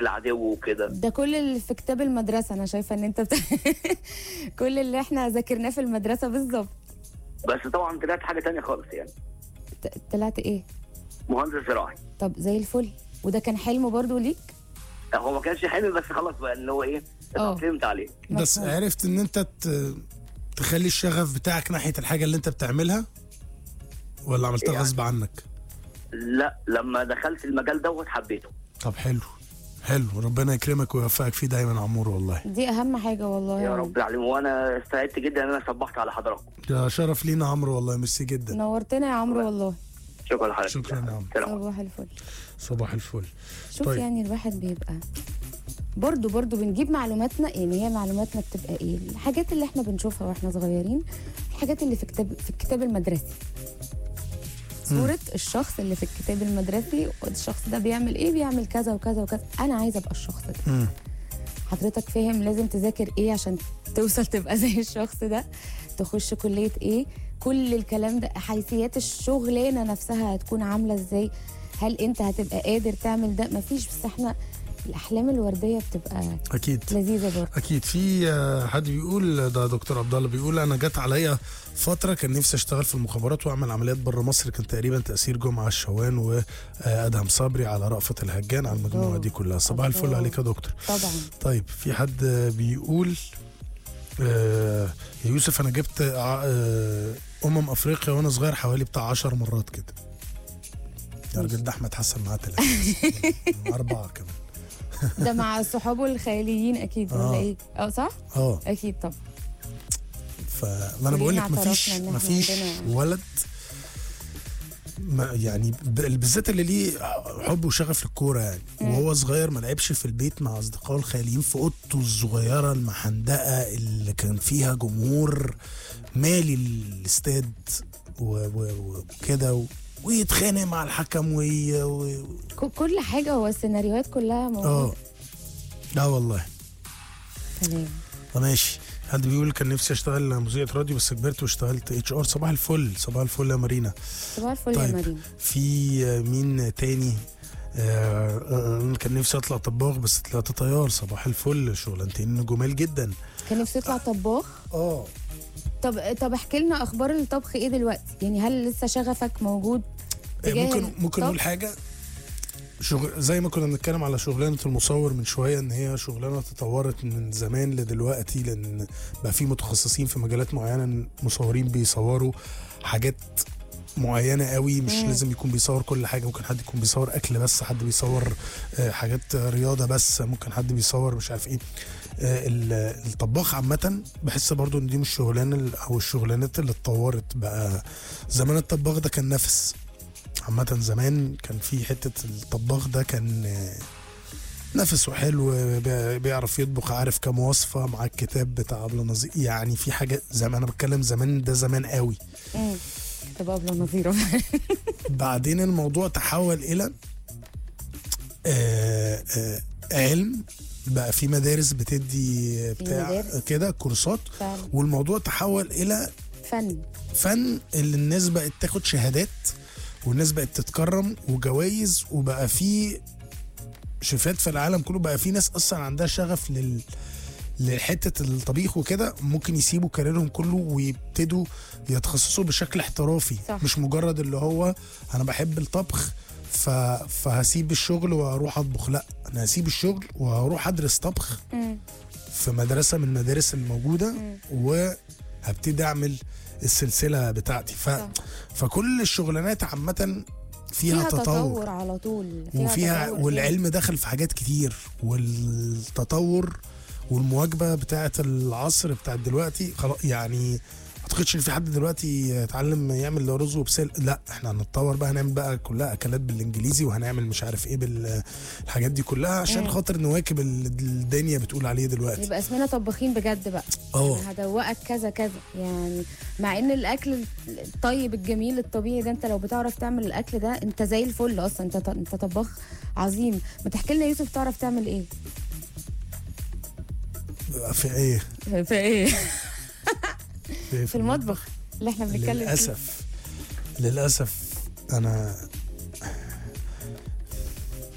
العدو وكده ده كل اللي في كتاب المدرسه انا شايفه ان انت بت... كل اللي احنا ذاكرناه في المدرسه بالظبط بس طبعا طلعت حاجه تانية خالص يعني ت- طلعت ايه مهندس زراعي طب زي الفل وده كان حلم برضو ليك هو ما كانش حلم بس خلاص بقى اللي هو ايه اه. اتأقلمت عليه بس مفهوم. عرفت ان انت ت- تخلي الشغف بتاعك ناحيه الحاجه اللي انت بتعملها ولا عملتها يعني- غصب عنك لا لما دخلت المجال دوت حبيته طب حلو حلو ربنا يكرمك ويوفقك فيه دايما يا عمور والله دي اهم حاجه والله يا رب العالمين وانا سعدت جدا ان انا صبحت على حضراتكم ده شرف لينا يا عمرو والله ميرسي جدا نورتنا يا عمرو والله شكرا لحضرتك شكرا يا عم. سلام صباح الفل صباح الفل شوف طيب. طيب. يعني الواحد بيبقى برضو برضو بنجيب معلوماتنا يعني هي معلوماتنا بتبقى ايه الحاجات اللي احنا بنشوفها واحنا صغيرين الحاجات اللي في كتاب في الكتاب المدرسي صورة الشخص اللي في الكتاب المدرسي الشخص ده بيعمل ايه بيعمل كذا وكذا وكذا انا عايزه ابقى الشخص ده مم. حضرتك فاهم لازم تذاكر ايه عشان توصل تبقى زي الشخص ده تخش كلية ايه كل الكلام ده حيثيات الشغلانة نفسها هتكون عاملة ازاي هل انت هتبقى قادر تعمل ده مفيش بس احنا الاحلام الوردية بتبقى اكيد لذيذة برضه اكيد في آه، حد بيقول ده دكتور عبد الله بيقول انا جت عليا فتره كان نفسي اشتغل في المخابرات واعمل عمليات بره مصر كان تقريبا تاثير جمعه الشوان وادهم صبري على رأفت الهجان على المجموعه الله. دي كلها صباح الفل الله. عليك يا دكتور طبعا طيب في حد بيقول آه يا يوسف انا جبت ع- آه امم افريقيا وانا صغير حوالي بتاع 10 مرات كده يا راجل ده احمد حسن معاه ثلاثه اربعه كمان ده مع صحابه الخياليين اكيد آه. ولا ايه اه صح اه اكيد طبعا فما انا بقول لك كلنا مفيش اعترفنا إن إحنا مفيش عندنا- ولد ما يعني ب- بالذات اللي ليه حب وشغف للكوره يعني وهو صغير ما لعبش في البيت مع اصدقائه الخياليين في اوضته الصغيره المحندقه اللي كان فيها جمهور مالي الاستاد و- و- وكده و- ويتخانق مع الحكم وي... و... ك- كل حاجة هو السيناريوهات كلها اه موجودة لا والله تمام ماشي حد بيقول كان نفسي اشتغل مذيعة راديو بس كبرت واشتغلت اتش ار صباح الفل صباح الفل يا مارينا صباح الفل يا طيب مريم في آه، مين تاني آه آه، كان نفسي اطلع طباخ بس طلعت طيار صباح الفل شغلانتين جمال جدا كان نفسي يطلع طباخ اه طب طب احكي لنا اخبار الطبخ ايه دلوقتي يعني هل لسه شغفك موجود تجاه ممكن ممكن الطبخ؟ نقول حاجه شغل زي ما كنا بنتكلم على شغلانه المصور من شويه ان هي شغلانه تطورت من زمان لدلوقتي لان بقى في متخصصين في مجالات معينه مصورين بيصوروا حاجات معينه قوي مش مم. لازم يكون بيصور كل حاجه ممكن حد يكون بيصور اكل بس حد بيصور آه، حاجات رياضه بس ممكن حد بيصور مش عارف ايه آه، ال- الطباخ عامة بحس برضو ان دي مش شغلانة ال- او الشغلانات اللي اتطورت بقى زمان الطباخ ده كان نفس عامة زمان كان في حتة الطباخ ده كان آه، نفسه حلو بي- بيعرف يطبخ عارف كام وصفة مع الكتاب بتاع أبلة نظير يعني في حاجة زي ما أنا بتكلم زمان ده زمان قوي امم تبقى قبل نظيره بعدين الموضوع تحول إلى آه، آه، علم بقى في مدارس بتدي بتاع مدارس. كده كورسات فعلا والموضوع تحول إلى فن فن اللي الناس بقت تاخد شهادات والناس بقت تتكرم وجوائز وبقى في شيفات في العالم كله بقى في ناس اصلا عندها شغف لل لحته الطبيخ وكده ممكن يسيبوا كاريرهم كله ويبتدوا يتخصصوا بشكل احترافي صح. مش مجرد اللي هو انا بحب الطبخ ف... فهسيب الشغل واروح اطبخ لا انا هسيب الشغل وهروح ادرس طبخ امم في مدرسه من المدارس الموجوده وهبتدي اعمل السلسله بتاعتي ف... صح. فكل الشغلانات عامه فيها, فيها تطور, تطور على طول فيها وفيها تطور والعلم دخل في حاجات كتير والتطور والمواكبه بتاعت العصر بتاعت دلوقتي خلاص يعني ما اعتقدش ان في حد دلوقتي يتعلم يعمل رز وبسل لا احنا هنتطور بقى هنعمل بقى كلها اكلات بالانجليزي وهنعمل مش عارف ايه بالحاجات دي كلها عشان مم. خاطر نواكب ال- الدنيا بتقول عليه دلوقتي يبقى اسمنا طباخين بجد بقى اه أنا هدوقك كذا كذا يعني مع ان الاكل الطيب الجميل الطبيعي ده انت لو بتعرف تعمل الاكل ده انت زي الفل اصلا انت انت طباخ عظيم ما تحكي لنا يوسف تعرف تعمل ايه في ايه في ايه في, في المطبخ اللي احنا بنتكلم فيه للاسف للاسف انا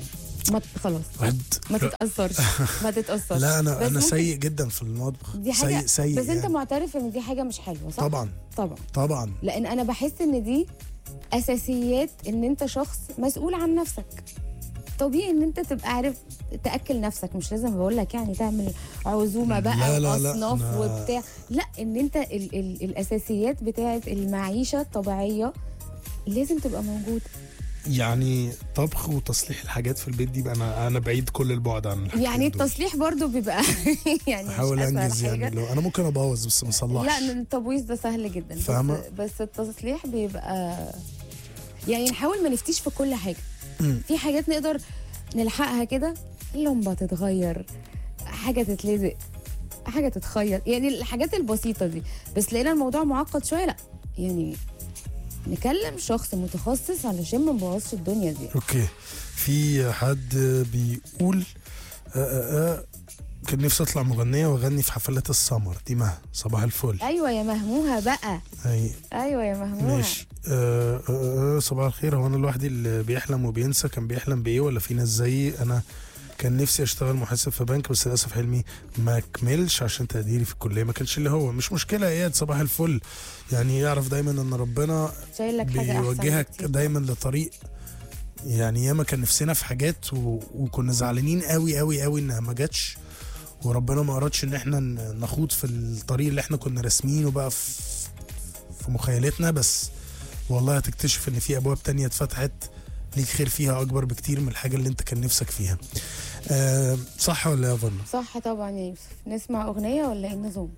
ما ت- خلاص واحد ما تتاثرش ما تتاثرش لا انا بس انا ممكن- سيء جدا في المطبخ دي حاجه سيء سيء بس انت يعني. معترف ان دي حاجه مش حلوه صح طبعا طبعا طبعا لان انا بحس ان دي اساسيات ان انت شخص مسؤول عن نفسك طبيعي ان انت تبقى عارف تاكل نفسك مش لازم بقول لك يعني تعمل عزومه بقى لا، لا، لا، واصناف أنا- وبتاع لا ان انت ال ال الاساسيات بتاعه المعيشه الطبيعيه لازم تبقى موجوده يعني طبخ وتصليح الحاجات في البيت دي بقى انا انا بعيد كل البعد عن الحاجتين يعني دول. التصليح برضو بيبقى يعني مش احاول أسهل انجز حاجة. يعني لو انا ممكن ابوظ بس ما اصلحش لا التبويض ده سهل جدا بس- فاهمة؟ بس التصليح بيبقى يعني نحاول ما نفتيش في كل حاجه مم. في حاجات نقدر نلحقها كده اللمبه تتغير حاجه تتلزق حاجه تتخيط يعني الحاجات البسيطه دي بس لقينا الموضوع معقد شويه لا يعني نكلم شخص متخصص علشان ما نبوظش الدنيا دي اوكي في حد بيقول آآ آآ كان نفسي اطلع مغنيه واغني في حفلات السمر دي مها صباح الفل ايوه يا مهموها بقى أي ايوه يا مهموها ماشي آه آه آه صباح الخير هو انا لوحدي اللي بيحلم وبينسى كان بيحلم بايه ولا في ناس زيي انا كان نفسي اشتغل محاسب في بنك بس للاسف حلمي ما كملش عشان تقديري في الكليه ما كانش اللي هو مش مشكله يا اياد صباح الفل يعني يعرف دايما ان ربنا شايل لك حاجه احسن بيوجهك بكتير. دايما لطريق يعني ياما كان نفسنا في حاجات و... وكنا زعلانين قوي قوي قوي انها ما جاتش وربنا ما ارادش ان احنا ن- نخوض في الطريق اللي احنا كنا راسمينه بقى في في مخيلتنا بس والله هتكتشف ان في ابواب تانية اتفتحت ليك خير فيها اكبر بكتير من الحاجه اللي انت كان نفسك فيها أه صح ولا يا فن صح طبعا يا يوسف نسمع اغنيه ولا ايه النظام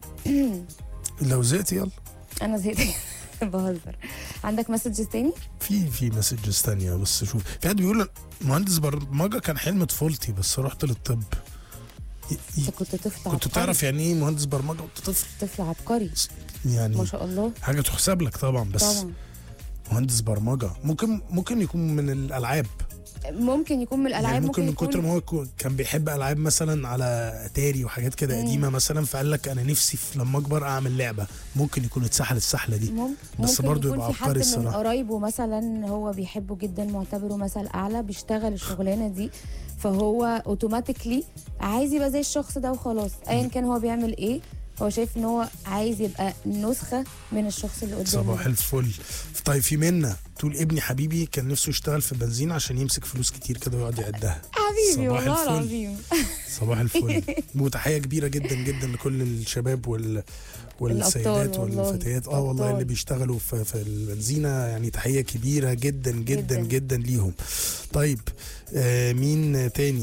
لو زهقت يلا انا زهقت بهزر عندك مسجز تاني في في مسجز تانية بس شوف في حد بيقول مهندس برمجه كان حلم طفولتي بس رحت للطب ي- ي- انت كنت طفل كنت عبقري. تعرف يعني ايه مهندس برمجه وانت طفل طفل عبقري يعني ما شاء الله حاجه تحسب لك طبعا بس طبعا مهندس برمجه ممكن ممكن يكون من الالعاب ممكن يكون من الالعاب يعني ممكن من يكون كتر ما هو يكون- كان بيحب العاب مثلا على اتاري وحاجات كده مم. قديمه مثلا فقال لك انا نفسي في لما اكبر اعمل لعبه ممكن يكون اتسحل السحله دي ممكن بس ممكن برضه يكون يبقى في عبقري حد من الصراحة. قرايبه مثلا هو بيحبه جدا معتبره مثل اعلى بيشتغل الشغلانه دي فهو اوتوماتيكلي عايز يبقى زي الشخص ده وخلاص ايا كان هو بيعمل ايه هو شايف ان هو عايز يبقى نسخه من الشخص اللي قدامه صباح ده. الفل طيب في منا تقول ابني حبيبي كان نفسه يشتغل في بنزين عشان يمسك فلوس كتير كده ويقعد يعدها حبيبي صباح والله الفل. العظيم صباح الفل وتحيه كبيره جدا جدا لكل الشباب وال والسيدات الأبطال والله. والفتيات اه والله أبطال. اللي بيشتغلوا في, في البنزينه يعني تحيه كبيره جدا جدا جداً. جدا, جدا ليهم طيب آه مين تاني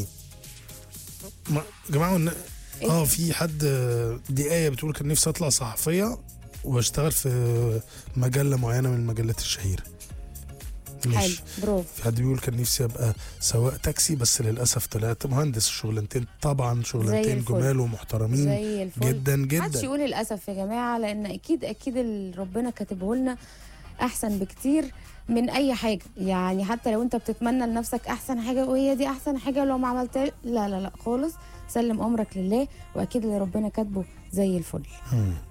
ما جماعه قلنا- إيه؟ اه في حد آه، دي ايه بتقول كان نفسي اطلع صحفيه واشتغل في مجله معينه من المجلات الشهيره حلو ماشي برافو في حد بيقول كان نفسي ابقى سواق تاكسي بس للاسف طلعت مهندس شغلانتين طبعا شغلانتين الفل. جمال ومحترمين زي الفل جدا محدش جدا يقول للاسف يا جماعه لان اكيد اكيد اللي ربنا كاتبه لنا احسن بكتير من اي حاجه يعني حتى لو انت بتتمنى لنفسك احسن حاجه وهي دي احسن حاجه لو ما عملتها لا لا لا خالص سلم امرك لله واكيد اللي ربنا كاتبه زي الفل مم.